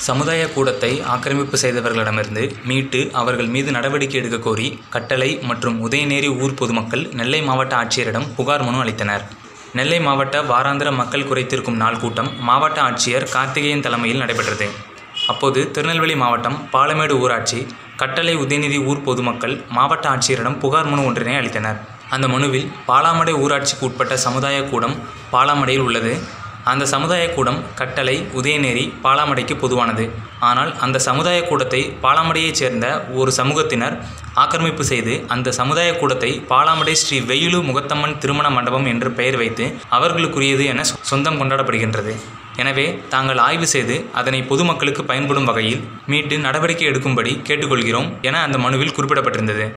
சமுதாய கூடத்தை ஆக்கிரமிப்பு செய்தவர்களிடமிருந்து மீட்டு அவர்கள் மீது நடவடிக்கை எடுக்க கோரி கட்டளை மற்றும் உதயநேரி ஊர் பொதுமக்கள் நெல்லை மாவட்ட ஆட்சியரிடம் புகார் மனு அளித்தனர் நெல்லை மாவட்ட வாராந்திர மக்கள் குறைத்தீர்க்கும் நாள் கூட்டம் மாவட்ட ஆட்சியர் கார்த்திகேயன் தலைமையில் நடைபெற்றது அப்போது திருநெல்வேலி மாவட்டம் பாலமேடு ஊராட்சி கட்டளை உதயநிதி ஊர் பொதுமக்கள் மாவட்ட ஆட்சியரிடம் புகார் மனு ஒன்றினை அளித்தனர் அந்த மனுவில் பாலாமடை ஊராட்சிக்கு உட்பட்ட சமுதாய கூடம் பாலாமடையில் உள்ளது அந்த சமுதாய கூடம் கட்டளை உதயநேரி பாலாமடைக்கு பொதுவானது ஆனால் அந்த சமுதாய கூடத்தை பாலாமடையைச் சேர்ந்த ஒரு சமூகத்தினர் ஆக்கிரமிப்பு செய்து அந்த சமுதாய கூடத்தை பாலாமடை ஸ்ரீ வெயிலு முகத்தம்மன் திருமண மண்டபம் என்று பெயர் வைத்து அவர்களுக்குரியது என சொந்தம் கொண்டாடப்படுகின்றது எனவே தாங்கள் ஆய்வு செய்து அதனை பொதுமக்களுக்கு பயன்படும் வகையில் மீட்டு நடவடிக்கை எடுக்கும்படி கேட்டுக்கொள்கிறோம் என அந்த மனுவில் குறிப்பிடப்பட்டிருந்தது